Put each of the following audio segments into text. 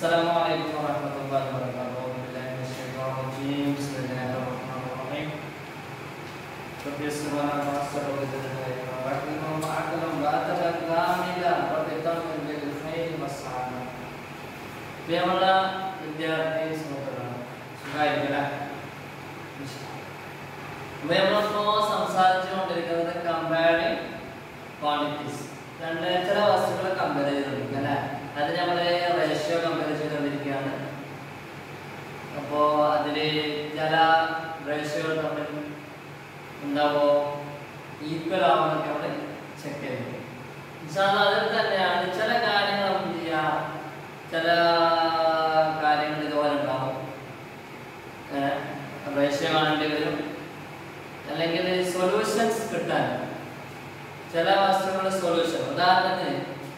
السلام عليكم ورحمة الله وبركاته أعوذ بالله من الشيطان الرجيم بسم الله الرحمن الرحيم رب يسر لنا ويسر وزدنا وأكرم وأكرم وأتبع كاملا وبتم بالخير والسعادة പ്രിയമുള്ള വിദ്യാർത്ഥി സുഹൃത്തുക്കളാണ് സുഖമായിരിക്കില്ല അപ്പോൾ നമ്മളിപ്പോൾ സംസാരിച്ചുകൊണ്ടിരിക്കുന്നത് കമ്പയറിങ് ക്വാണ്ടിറ്റീസ് രണ്ട് ചില വസ്തുക്കളെ കമ്പയർ ചെയ്തുകൊണ്ടിരിക്കുക അല്ലേ അത് നമ്മൾ റേഷ്യോ കമ്പയർ ചെയ്തുകൊണ്ടിരിക്കുകയാണ് അപ്പോൾ അതിൽ ചില റേഷ്യോകൾ തമ്മിൽ ഉണ്ടാവോ ഈക്വൽ ആവുന്നൊക്കെ നമ്മൾ ചെക്ക് ചെയ്തു ഇൻഷാല്ലാ അതിൽ തന്നെയാണ് ചില കാര്യങ്ങൾ നമ്മൾ ചെയ്യുക ചില കാര്യങ്ങൾ ഇതുപോലെ ഉണ്ടാവും റേഷ്യോ കാണേണ്ടി വരും അല്ലെങ്കിൽ സൊല്യൂഷൻസ് കിട്ടാൻ ചില വസ്തുക്കളുടെ സൊല്യൂഷൻ ഉദാഹരണത്തിന്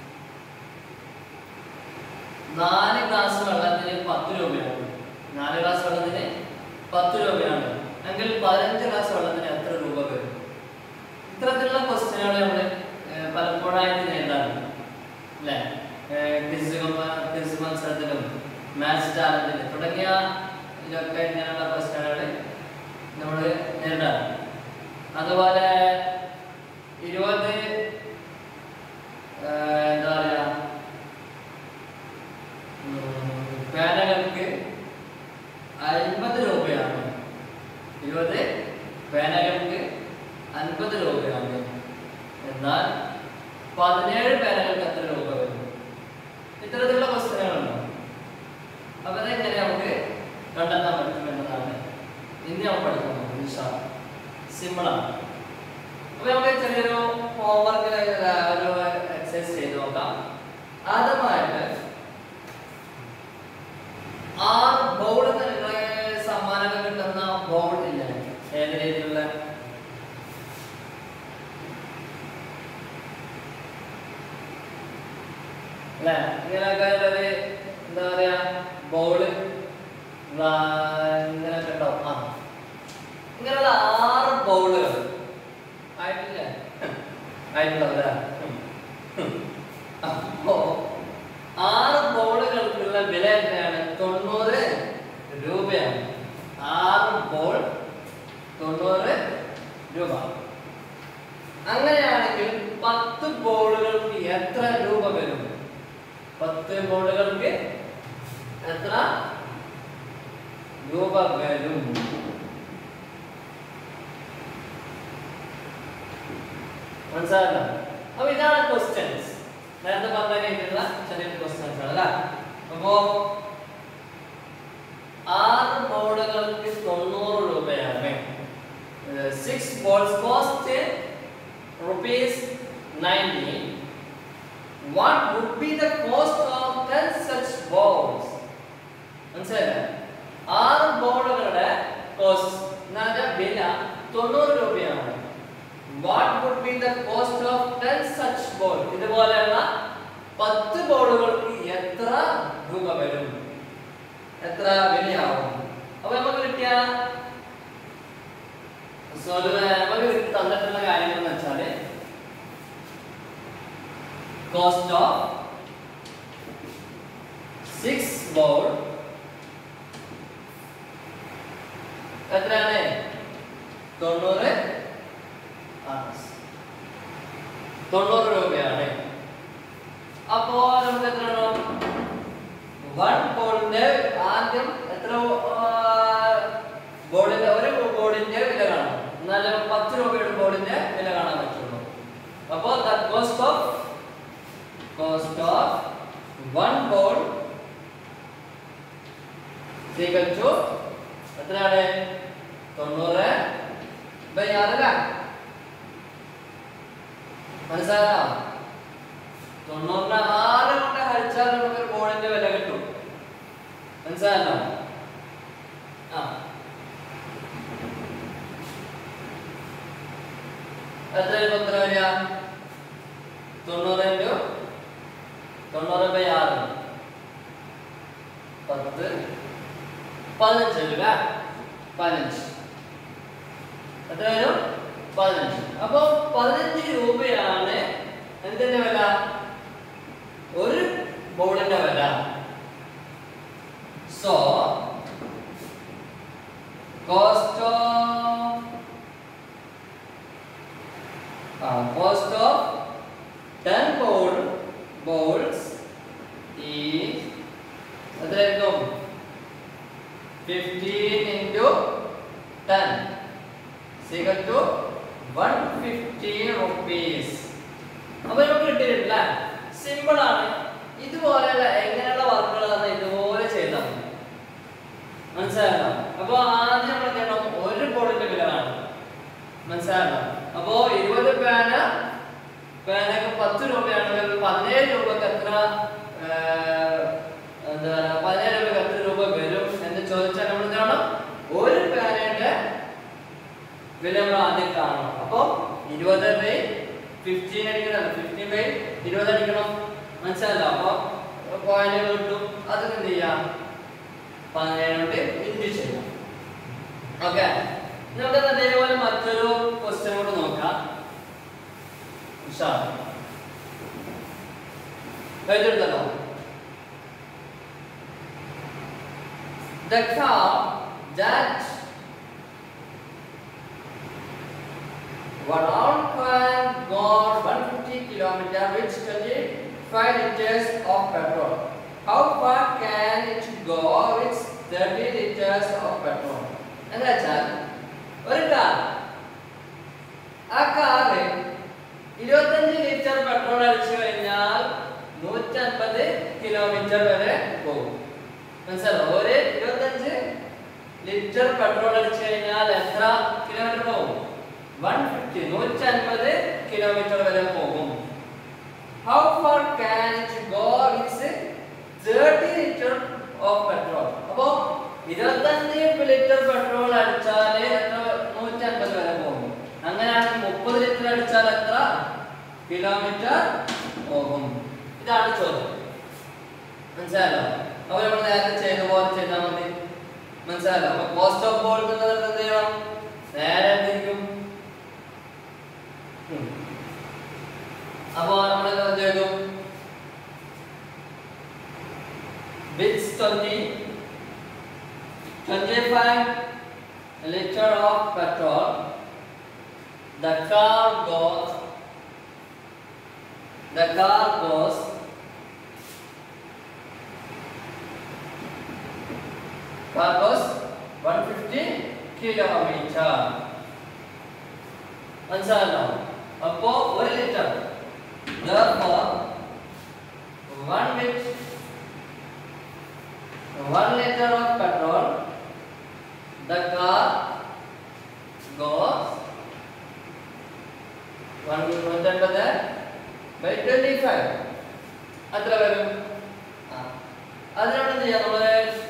നാല് ഗ്ലാസ് വെള്ളത്തിന് പത്ത് രൂപയാണ് നാല് ഗ്ലാസ് വെള്ളത്തിന് പത്ത് രൂപയാണ് എങ്കിൽ പതിനഞ്ച് ഗ്ലാസ് വെള്ളത്തിന് എത്ര രൂപ വരും ഇത്തരത്തിലുള്ള ക്വസ്റ്റ്യനുകൾ നമ്മൾ പലപ്പോഴായിട്ട് നേരിടാറുണ്ട് അല്ലേ ക്വിസ് ക്വിസ് മത്സരത്തിലും മാത്സ് ചാലഞ്ചിലും തുടങ്ങിയ ഇതിലൊക്കെ ഇങ്ങനെയുള്ള ക്വസ്റ്റ്യനുകൾ നമ്മൾ നേരിടാറുണ്ട് അതുപോലെ ഇരുപത് ഏഹ്, എന്താ പറയാ ഉം, പേനകൾക്ക് അൻപത് രൂപയാണ് ഇരുപത് പേനകൾക്ക് അൻപത് രൂപയാണ് എന്നാൽ പതിനേഴ് പേനകൾക്ക് എത്ര രൂപ വരും ഇത്തരത്തിലുള്ള ക്വസ്റ്റ്യനുകളുണ്ടോ അപ്പൊ അതെങ്ങനെ നമുക്ക് കണ്ടെത്താൻ പറ്റും എന്നതാണ് ഇനി നമ്മൾ പഠിക്കാൻ പോകുന്നത് സിമ്പിളാണ് അപ്പൊ നമുക്ക് ചെറിയൊരു ഹോംവർക്ക് ഒരു എക്സസൈസ് ചെയ്ത് നോക്കാം ആദ്യമായിട്ട് ആറ് ബോർഡ് നിങ്ങളെ സമ്മാനങ്ങൾ കിട്ടുന്ന ബോർഡ് ഇല്ല ഏത് രീതിയിലുള്ള അല്ലേ ഇങ്ങനെയൊക്കെ ഒരു എന്താ പറയാ ബോള് ഇങ്ങനെയൊക്കെ ഉണ്ടാവും ആ ഇങ്ങനെയുള്ള ആറ് ബൗളുകൾ ആയിട്ടില്ല ആയിട്ടുണ്ടാവില്ല അപ്പോ ആറ് ബോളുകൾക്കുള്ള വില എത്രയാണ് തൊണ്ണൂറ് രൂപയാണ് ആറ് ബോൾ തൊണ്ണൂറ് രൂപ അങ്ങനെയാണെങ്കിൽ പത്ത് ബോളുകൾക്ക് എത്ര രൂപ വരും പത്ത് ബോളുകൾക്ക് എത്ര രൂപ വരും മനസ്സിലായല്ലോ അപ്പൊ ഇതാണ് ക്വസ്റ്റ്യൻസ് നേരത്തെ പറഞ്ഞ രീതിയിലുള്ള ചെറിയ ക്വസ്റ്റ്യൻസ് ആണ് അല്ലേ അപ്പോ ആറ് ബോർഡുകൾക്ക് തൊണ്ണൂറ് രൂപയാണ് six balls cost rupees ninety what would be the cost of ten such balls മനസ്സിലായില്ലേ ആറ് ബോർഡുകളുടെ കോസ്റ്റ് എന്നുവെച്ചാൽ വില തൊണ്ണൂറ് രൂപയാണ് what would be the cost of ten such ball ഇതുപോലെയുള്ള പത്ത് ബോളുകൾക്ക് എത്ര രൂപ വരും എത്ര വിലയാവും അപ്പൊ നമുക്ക് കിട്ടിയ സോൾവ് നമുക്ക് തന്നിട്ടുള്ള കാര്യങ്ങൾ എന്ന് വെച്ചാല് കോസ്റ്റ് ഓഫ് സിക്സ് ബോൾ എത്രയാണ് തൊണ്ണൂറ് ആ. തൊണ്ണൂറ് രൂപയാണ് അപ്പോ നമുക്ക് എത്ര വേണം വൺ ബോളിന്റെ ആദ്യം എത്ര ബോളിന്റെ ഒരു ബോളിന്റെ വില കാണാം എന്നാലും പത്ത് രൂപയുടെ ബോളിന്റെ വില കാണാൻ പറ്റുള്ളൂ അപ്പോ cost of cost of one ball equal to എത്രയാണ് തൊണ്ണൂറ് ബൈ ആറല്ല മനസ്സിലായോ തൊണ്ണൂറിന് ആറ് കൊണ്ട് ഹരിച്ചാൽ നമുക്ക് ഒരു ബോളിന്റെ വില കിട്ടും മനസ്സിലായല്ലോ ആ എത്ര ഇപ്പൊ എത്ര വരിക തൊണ്ണൂറ് ഇൻറ്റു തൊണ്ണൂറ് ബൈ ആറ് പത്ത് പതിനഞ്ച് രൂപ പതിനഞ്ച് എത്ര വരും പതിനഞ്ച് അപ്പൊ പതിനഞ്ച് രൂപയാണ് എന്തിന്റെ വില ഒരു ബോളിന്റെ വില cost of uh, cost of 10 bowl bowls is എത്രയായിരിക്കും fifteen into ten is equal to one fifteen rupees അപ്പൊ നമുക്ക് കിട്ടിയിട്ടില്ല സിമ്പിൾ ആണ് ഇതുപോലെയുള്ള എങ്ങനെയുള്ള വർക്കുകളാണ് ഇതുപോലെ ചെയ്താൽ മതി മനസ്സിലായല്ലോ അപ്പൊ ആദ്യം നമ്മൾ എന്ത് ചെയ്യണം ഒരു ബോർഡിന്റെ വില കാണും മനസ്സിലായല്ലോ അപ്പോ ഇരുപത് പേന പേനക്ക് പത്ത് രൂപയാണെങ്കിൽ പതിനേഴ് രൂപക്ക് എത്ര ഏർ, എന്താ പറയാ പതിനേഴ് രൂപക്ക് എത്ര രൂപ വരും എന്ന് ചോദിച്ചാൽ നമ്മൾ എന്ത് ചെയ്യണം ഒരു പേനയുടെ വില നമ്മൾ ആദ്യം കാണണം അപ്പൊ ഇരുപത് ബൈ ഫിഫ്റ്റീൻ അടിക്കണം ഫിഫ്റ്റീൻ ബൈ ഇരുപത് അടിക്കണം മനസ്സിലായല്ലോ അപ്പൊ പോയിന്റുകൾ കിട്ടും അത് എന്ത് ചെയ്യാം പതിനേഴ് കൊണ്ട് ഇൻറ്റു ചെയ്യാം ഓക്കെ നമുക്ക് അതേപോലെ മറ്റൊരു ക്വസ്റ്റ്യൻ കൂടെ നോക്കാം ഉഷാർ എഴുതിയെടുത്തല്ലോ The car that one round can go 150 kilometer with 25 liters of petrol. How far can it go with 30 liters of petrol? എന്ന് വെച്ചാൽ ഒരു കാർ ആ കാറ് ഇരുപത്തഞ്ച് ലിറ്റർ പെട്രോൾ അടിച്ചു കഴിഞ്ഞാൽ നൂറ്റമ്പത് കിലോമീറ്റർ വരെ പോകും മനസ്സിലായോ ഒരു ഇരുപത്തഞ്ച് ലിറ്റർ പെട്രോൾ അടിച്ചു കഴിഞ്ഞാൽ എത്ര കിലോമീറ്റർ പോകും വൺ ഫിഫ്റ്റി നൂറ്റൻപത് കിലോമീറ്റർ വരെ പോകും how far can it go with thirty litre of petrol അപ്പോ ഇരുപത്തഞ്ച് ലിറ്റർ പെട്രോൾ അടിച്ചാൽ എത്ര നൂറ്റൻപത് വരെ പോകും അങ്ങനെയാണെങ്കിൽ മുപ്പത് ലിറ്റർ അടിച്ചാൽ എത്ര കിലോമീറ്റർ പോകും ഇതാണ് ചോദ്യം മനസ്സിലായല്ലോ അപ്പൊ നമ്മൾ നേരത്തെ ചെയ്ത പോലെ ചെയ്താൽ മതി മനസ്സിലായല്ലോ അപ്പൊ കോസ്റ്റ് ഓഫ് ബോൾ എന്ത് ചെയ്യണം നേരെ എന്തിരിക്കും ഉം. അപ്പൊ നമ്മൾ എന്ത് ചെയ്തു with twenty twenty five litre of petrol the car goes the car goes car goes 150 kilometre മനസ്സിലായല്ലോ അപ്പോ ഒരു litre therefore one lit one liter of petrol the car goes one നൂറ്റൻപത് ബൈ ട്വന്റി ഫൈവ് അത്ര വരും ആ. അതിനോട് എന്ത് ചെയ്യാം നമ്മള്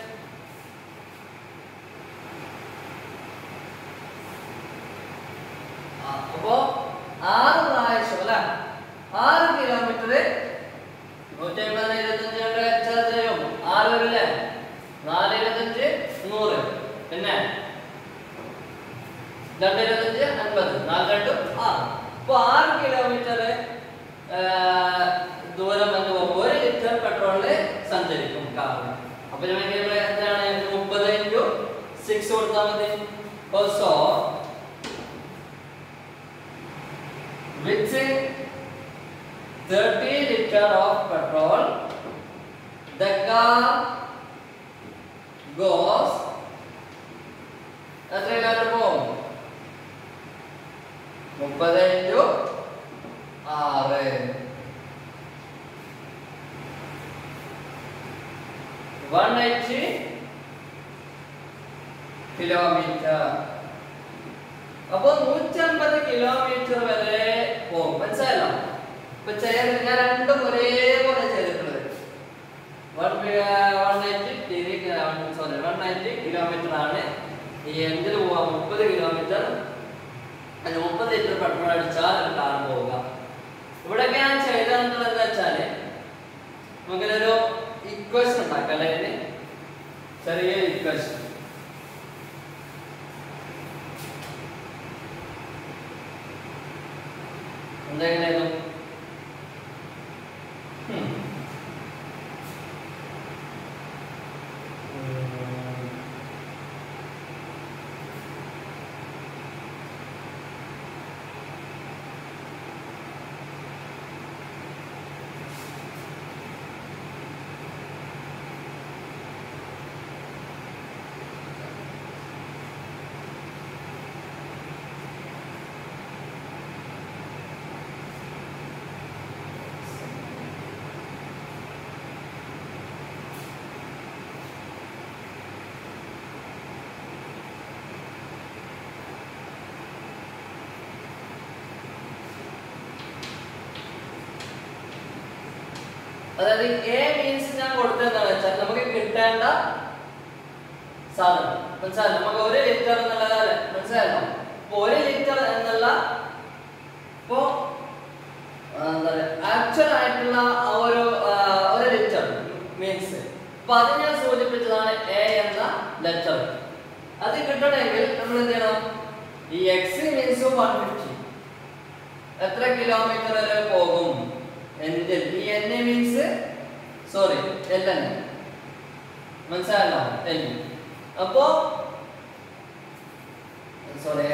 ആ, അപ്പോ ആറ് പ്രാവശ്യം അല്ല ആറ് കിലോമീറ്റർ നൂറ്റി അമ്പതിന് ഇരുപത്തഞ്ച് കൊണ്ട് എത്ര ചെയ്യും ആറ് വരില്ലേ നാല് ഇരുപത്തഞ്ച് നൂറ് പിന്നെ രണ്ട് ഇരുപത്തഞ്ച് അൻപത് നാല് രണ്ടും ആറ് അപ്പൊ ആറ് കിലോമീറ്റർ ദൂരം എന്ന് പോകുമ്പോൾ ഒരു ലിറ്റർ പെട്രോളില് സഞ്ചരിക്കും കാറ് അപ്പൊ നമുക്ക് ഇവിടെ എന്താണ് മുപ്പത് ഇൻറ്റു സിക്സ് കൊടുത്താൽ മതി also with 30 liter of petrol the car goes എത്ര കിലോമീറ്റർ പോകും മുപ്പത് ഇൻറ്റു ആറ് വൺ എയ്റ്റി കിലോമീറ്റർ അപ്പൊ നൂറ്റമ്പത് കിലോമീറ്റർ വരെ പോകും മനസ്സിലായല്ലോ ഇപ്പൊ ചെയ്ത് ഞാൻ രണ്ടും ഒരേപോലെ ചെയ്തിട്ടുള്ളത് one one ninety sorry one ninety kilometre ആണ് ഈ എന്തിൽ പോവാ മുപ്പത് കിലോമീറ്റർ അതിന് മുപ്പത് ലിറ്റർ പെട്രോൾ അടിച്ചാൽ ഒരു കാർ പോവുക ഇവിടെയൊക്കെ ഞാൻ ചെയ്തതെന്നുള്ളത് എന്താ വെച്ചാല് നമുക്കൊരു ഇക്വേഷൻ ഉണ്ടാക്കാം അല്ലെ ഇതിന് ചെറിയ ഇക്വേഷൻ എന്തെങ്കിലും അതായത് എ മീൻസ് ഞാൻ കൊടുത്തതെന്താണെന്ന് വെച്ചാൽ നമുക്ക് കിട്ടേണ്ട സാധനം മനസ്സിലായോ നമുക്ക് ഒരു ലിറ്റർ എന്നുള്ളത് മനസ്സിലായല്ലോ അപ്പൊ ഒരു ലിറ്റർ എന്നുള്ള ഇപ്പോ ആ, എന്താ പറയാ ആക്ച്വൽ ആയിട്ടുള്ള ആ ഒരു ആ, ഒരു ലിറ്റർ മീൻസ് അപ്പൊ അത് ഞാൻ സൂചിപ്പിച്ചതാണ് എ എന്ന ലെറ്റർ അത് കിട്ടണമെങ്കിൽ നമ്മൾ എന്ത് ചെയ്യണം ഈ എക്സ് മീൻസ് വൺ ഫിഫ്റ്റി എത്ര കിലോമീറ്റർ വരെ പോകും എന്തിൽ ഈ N means sorry L N മനസ്സിലായല്ലോ എൽ അപ്പോ സോറി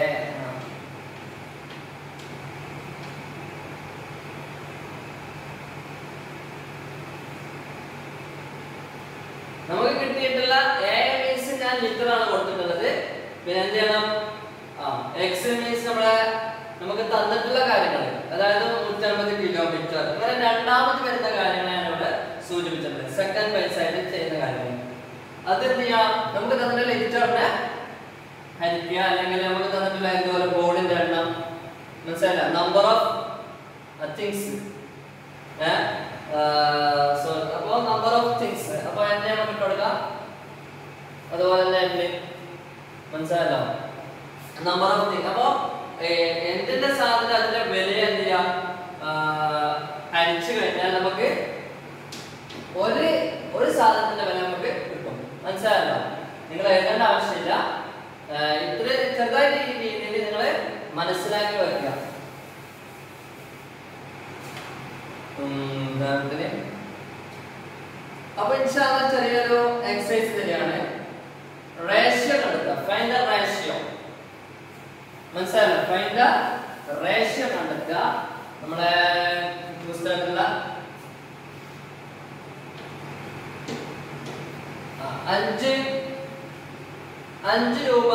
നമുക്ക് കിട്ടിയിട്ടുള്ള എ മീൻസ് ഞാൻ ലിറ്റർ ആണ് കൊടുത്തിട്ടുള്ളത് പിന്നെ എന്ത് ചെയ്യണം ആ എക്സ് മീൻസ് നമ്മളെ നമുക്ക് തന്നിട്ടുള്ള കാര്യങ്ങൾ അതായത് നൂറ്റമ്പത് കിലോമീറ്റർ അങ്ങനെ രണ്ടാമത് വരുന്ന കാര്യങ്ങളാണ് ഇവിടെ സൂചിപ്പിച്ചിട്ടുള്ളത് സെക്കൻഡ് ബൈസ് ആയിട്ട് ചെയ്യുന്ന കാര്യങ്ങൾ അത് എന്ത് ചെയ്യാം നമുക്ക് തന്നിട്ടുള്ള ലിറ്ററിനെ ഹരിക്കുക അല്ലെങ്കിൽ നമുക്ക് തന്നിട്ടുള്ള ഇതുപോലെ ബോർഡിന്റെ എണ്ണം മനസ്സിലായില്ല നമ്പർ ഓഫ് തിങ്സ് സോ അപ്പോൾ നമ്പർ ഓഫ് തിങ്സ് അപ്പോൾ എന്നെ നമുക്ക് ഇട്ട് കൊടുക്കാം അതുപോലെ തന്നെ എന്നെ മനസ്സിലായല്ലോ നമ്പർ ഓഫ് തിങ് അപ്പോൾ എന്തിന്റെ സാധനം അതിന്റെ വില എന്ത് ചെയ്യാം ആ, ഹരിച്ചു കഴിഞ്ഞാൽ നമുക്ക് ഒരു ഒരു സാധനത്തിന്റെ വില നമുക്ക് കിട്ടും മനസ്സിലായല്ലോ നിങ്ങൾ എഴുതേണ്ട ആവശ്യമില്ല ആ, ഇത്ര ചെറുതായിട്ട് ഈ രീതിയിൽ നിങ്ങൾ മനസ്സിലാക്കി വെക്കുക ഉം, ഉദാഹരണത്തിന് അപ്പൊ ഇൻഷാല്ല ചെറിയൊരു എക്സസൈസ് തന്നെയാണ് റേഷ്യോ കണ്ടെത്തുക ഫൈൻഡ് ദ റേഷ്യോ മനസ്സിലായല്ലോ ഫൈൻഡ് ദ റേഷ്യോ കണ്ടെത്തുക നമ്മുടെ പുസ്തകത്തിലുള്ള ആ, അഞ്ച് അഞ്ച് രൂപ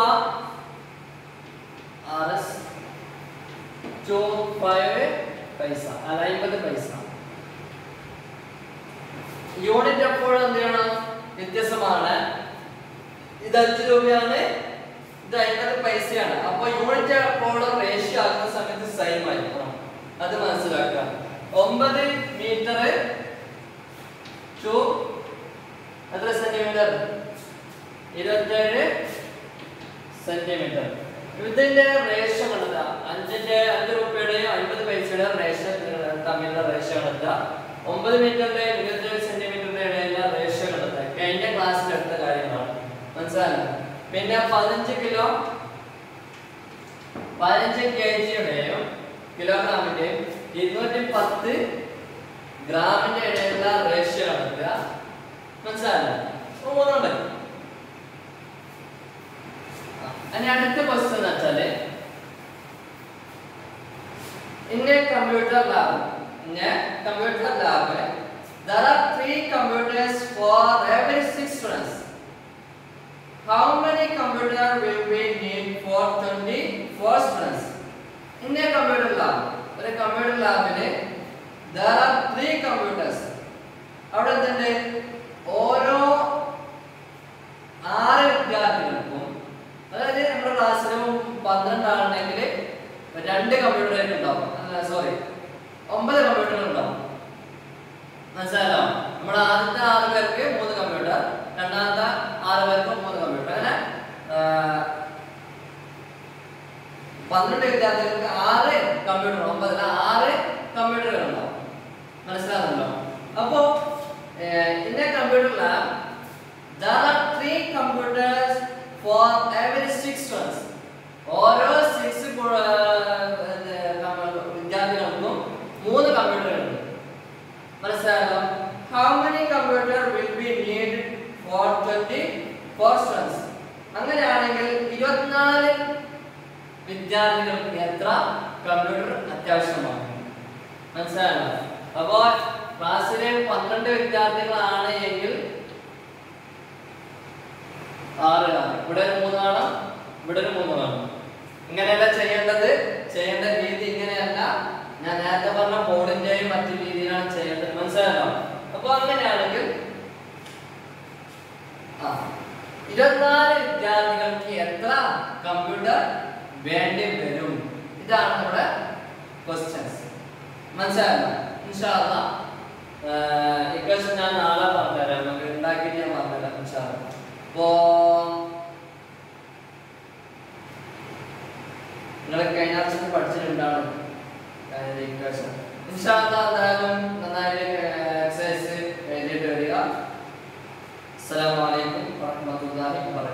ആർ എസ് ടു ഫൈവ് പൈസ അല്ല അമ്പത് പൈസ യൂണിറ്റ് എപ്പോഴും എന്ത് ചെയ്യണം വ്യത്യസ്തമാണ് ഇത് അഞ്ച് രൂപയാണ് ഇത് അമ്പത് പൈസയാണ് അപ്പൊ യൂണിറ്റ് എപ്പോഴും റേഷ്യോ ആകുന്ന സമയത്ത് സെയിം ആയിരിക്കണം അത് മനസ്സിലാക്കുക ഒമ്പത് മീറ്റർ ടു എത്ര സെന്റിമീറ്റർ ഇരുപത്തേഴ് സെന്റിമീറ്റർ ഇതിന്റെ റേഷ്യോ കണ്ടെത്തുക അഞ്ചിന്റെ അഞ്ച് രൂപയുടെയും അമ്പത് പൈസയുടെ റേഷ്യോ തമ്മിലുള്ള റേഷ്യോ കണ്ടെത്തുക ഒമ്പത് മീറ്ററിന്റെ ഇരുപത്തേഴ് സെന്റിമീറ്ററിന്റെ ഇടയിലുള്ള റേഷ്യോ കണ്ടെത്തുക കഴിഞ്ഞ ക്ലാസ്സിൽ എടുത്ത കാര്യങ്ങളാണ് മനസ്സിലായോ പിന്നെ പതിനഞ്ച് കിലോ പതിനഞ്ച് കെ ജിയുടെയും കിലോഗ്രാമിന്റെയും ഇരുന്നൂറ്റി പത്ത് ഗ്രാമിന്റെ ഇടയിലുള്ള റേഷ്യോ കണ്ടെത്തുക മനസ്സിലായല്ലോ അപ്പൊ മൂന്നെണ്ണം പറ്റും ഇനി അടുത്ത ക്വസ്റ്റ്യൻ എന്ന് വെച്ചാല് in a computer lab in a computer lab there are three computers for every six students how many computer will we need for 24 students in a computer lab ഒരു കമ്പ്യൂട്ടർ ലാബില് there are three computers അവിടെ എന്തുണ്ട് ഓരോ ആറ് വിദ്യാർത്ഥികൾക്കും അതായത് നമ്മുടെ ക്ലാസ്സിലും പന്ത്രണ്ട് ആളുണ്ടെങ്കിൽ രണ്ട് കമ്പ്യൂട്ടർ ഉണ്ടാവും സോറി ഒമ്പത് കമ്പ്യൂട്ടർ ഉണ്ടാവും മനസ്സിലായല്ലോ നമ്മുടെ ആദ്യത്തെ ആറ് പേർക്ക് മൂന്ന് കമ്പ്യൂട്ടർ രണ്ടാമത്തെ ആറ് പേർക്ക് മൂന്ന് കമ്പ്യൂട്ടർ അങ്ങനെ ആ, പന്ത്രണ്ട് വിദ്യാർത്ഥികൾക്ക് ആറ് കമ്പ്യൂട്ടർ ഒമ്പതിൽ ആറ് കമ്പ്യൂട്ടറുകൾ ഉണ്ടാവും മനസ്സിലാകുന്നുണ്ടോ അപ്പോ ഇന്ന computer lab there are three computers for every six students ഓരോ സിക്സ് വിദ്യാർത്ഥികൾക്കും മൂന്ന് കമ്പ്യൂട്ടർ ഉണ്ട് മനസ്സിലായല്ലോ how many computer will be need for twenty four students അങ്ങനെയാണെങ്കിൽ ഇരുപത്തിനാല് വിദ്യാർത്ഥികൾക്ക് എത്ര കമ്പ്യൂട്ടർ അത്യാവശ്യമാണ് മനസ്സിലായല്ലോ അപ്പോ ക്ലാസ്സിലെ പന്ത്രണ്ട് വിദ്യാർത്ഥികളാണ് എങ്കിൽ ആറ് കാണും ഇവിടെ ഒരു മൂന്ന് കാണാം ഇവിടെ ഒരു മൂന്ന് കാണും ഇങ്ങനെയല്ല ചെയ്യേണ്ടത് ചെയ്യേണ്ട രീതി ഇങ്ങനെയല്ല ഞാൻ നേരത്തെ പറഞ്ഞ ബോർഡിന്റെയും മറ്റു രീതിയിലാണ് ചെയ്യേണ്ടത് മനസ്സിലായല്ലോ അപ്പൊ അങ്ങനെയാണെങ്കിൽ ആ ഇരുപത്തിനാല് വിദ്യാർത്ഥികൾക്ക് എത്ര കമ്പ്യൂട്ടർ വേണ്ടി വരും ഇതാണ് നമ്മുടെ ക്വസ്റ്റ്യൻസ് മനസ്സിലായല്ലോ ഇൻഷാല്ല ഇക്വേഷൻ ഞാൻ നാളെ പറഞ്ഞുതരാം നമുക്ക് ഉണ്ടാക്കിയിട്ട് ഞാൻ പറഞ്ഞുതരാം ഇൻഷാല്ലാ അപ്പോ നിങ്ങൾ കഴിഞ്ഞ വർഷം പഠിച്ചിട്ടുണ്ടാണ് ഇക്വേഷൻ ഇൻഷാല്ലാ എന്തായാലും നന്നായിട്ട് എക്സസൈസ് എഴുതിയിട്ട് വരിക അസ്സലാമു അലൈക്കും വറഹ്മത്തുള്ളാഹി വബറകാതുഹു